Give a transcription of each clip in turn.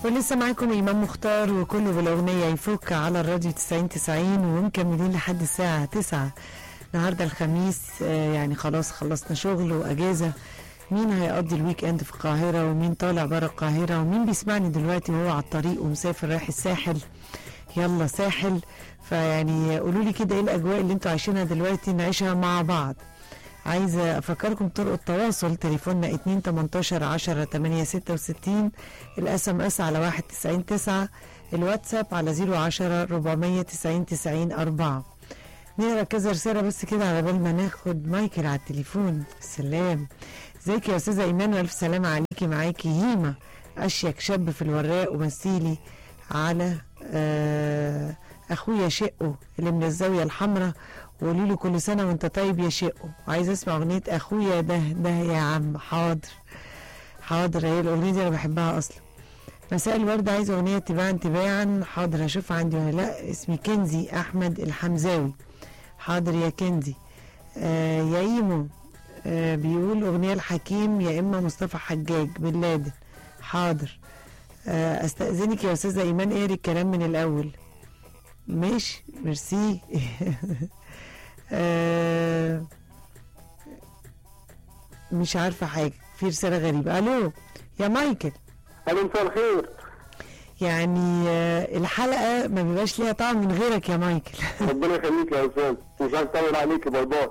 ولسه معاكم إمام مختار وكله بالأغنية يفك على الراديو 90 90 ومكملين لحد الساعة 9 النهاردة الخميس آه، يعني خلاص خلصنا شغل وأجازة مين هيقضي الويك اند في القاهرة ومين طالع برا القاهرة ومين بيسمعني دلوقتي وهو على الطريق ومسافر رايح الساحل يلا ساحل فيعني قولوا لي كده ايه الأجواء اللي انتوا عايشينها دلوقتي نعيشها مع بعض عايزه افكركم طرق التواصل تليفوننا 2 18 10 8 66 الاس ام اس على 1 90 9 الواتساب على 010 490 90 4 نقرا كذا رساله بس كده على بال ما ناخد مايكل على التليفون سلام ازيك يا استاذه ايمان والف سلامه عليكي معاكي هيما اشيك شاب في الوراق ومثيلي على آه اخويا شقه اللي من الزاويه الحمراء وقولي له كل سنه وانت طيب يا شقه وعايزه اسمع اغنيه اخويا ده ده يا عم حاضر حاضر هي الاغنيه دي انا بحبها اصلا مساء الورد عايز اغنيه تباعا تباعا حاضر هشوفها عندي ولا لا اسمي كنزي احمد الحمزاوي حاضر يا كنزي آه يا ايمو آه بيقول اغنيه الحكيم يا اما مصطفى حجاج بن لادن حاضر آه استاذنك يا استاذه ايمان اقري الكلام من الاول ماشي ميرسي آه مش عارفه حاجه في رساله غريبه الو يا مايكل الو مساء الخير يعني آه الحلقه ما بيبقاش ليها طعم من غيرك يا مايكل ربنا يخليك يا استاذ مش عايز اطول عليك باي باي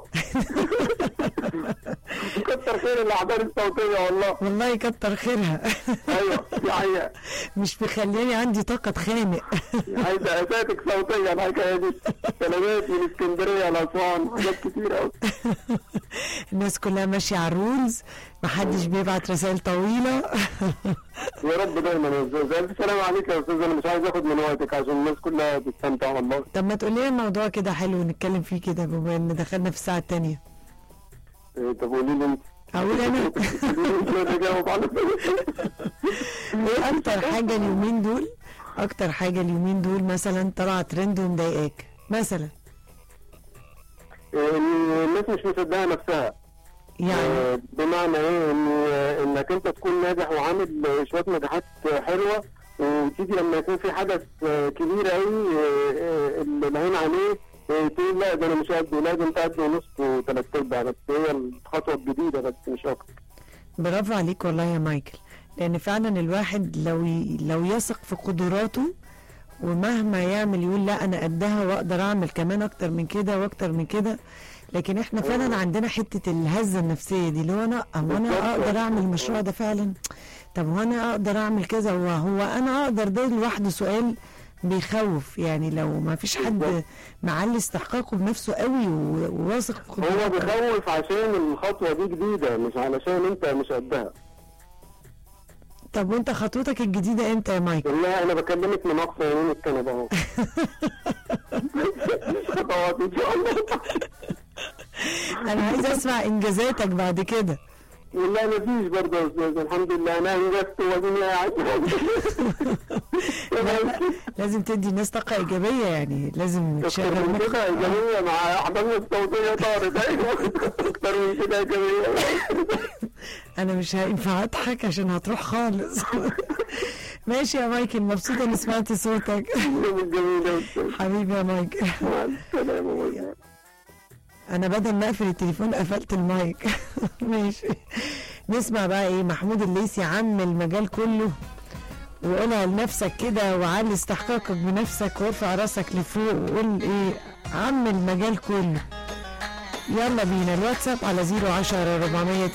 كتر خير الاعداد الصوتيه والله والله كتر خيرها ايوه دي حقيقه مش مخلياني عندي طاقه اتخانق عايزه اساتك صوتيه الحكايه دي سلامات من اسكندريه لاسوان حاجات كتير قوي الناس كلها ماشيه على الرولز محدش بيبعت رسائل طويله يا رب دايما يا استاذ الف سلام عليك يا استاذ انا مش عايز اخد من وقتك عشان الناس كلها تستمتع والله طب ما تقول لنا موضوع كده حلو نتكلم فيه كده بما ان دخلنا في الساعه الثانيه إيه، طب قولي لي انت اقول انا قولي لي انت اللي تجاوب على ايه اكتر حاجه اليومين دول اكتر حاجه اليومين دول مثلا طلعت ترند ومضايقاك مثلا إيه، إن الناس مش مصدقه نفسها يعني آه، بمعنى ايه ان انك انت تكون ناجح وعامل آه، شويه نجاحات آه، حلوه وتيجي لما يكون في حدث آه، كبير قوي اللي العين عليه آه، تقول لا ده انا مش قد لا ده انت قد ونص وثلاث ارباع بس هي الخطوه الجديده بس مش اكتر برافو عليك والله يا مايكل لان فعلا الواحد لو ي... لو يثق في قدراته ومهما يعمل يقول لا انا قدها واقدر اعمل كمان اكتر من كده واكتر من كده لكن احنا فعلا عندنا حته الهزه النفسيه دي اللي هو انا هو انا بالظبط. اقدر اعمل المشروع ده فعلا طب هو انا اقدر اعمل كذا هو هو انا اقدر ده لوحده سؤال بيخوف يعني لو ما فيش حد بالظبط. معلي استحقاقه بنفسه قوي و- وواثق في هو قدراته بيخوف عشان الخطوه دي جديده مش علشان انت مش قدها طب وانت خطوتك الجديده امتى يا مايكل والله انا بكلمك من اقصى يمين الكنبه اهو مش خطوات ان شاء الله انا عايز اسمع انجازاتك بعد كده والله ما فيش برضه يا استاذ الحمد لله انا انجزت واديني قاعد لا لا لازم تدي الناس طاقه ايجابيه يعني لازم اكتر تشغل من مخك كده ايجابيه مع احداث الصوتيه طارت ايوه اكتر من كده ايجابيه انا مش هينفع اضحك عشان هتروح خالص ماشي يا مايكل مبسوطه اني سمعت صوتك يوم جميل يا استاذ حبيبي يا مايكل مع السلامه والله. انا بدل ما اقفل التليفون قفلت المايك ماشي نسمع بقى ايه محمود الليثي عم المجال كله وقولها لنفسك كده وعلي استحقاقك بنفسك وارفع راسك لفوق وقول ايه عم المجال كله يلا بينا الواتساب على 010 400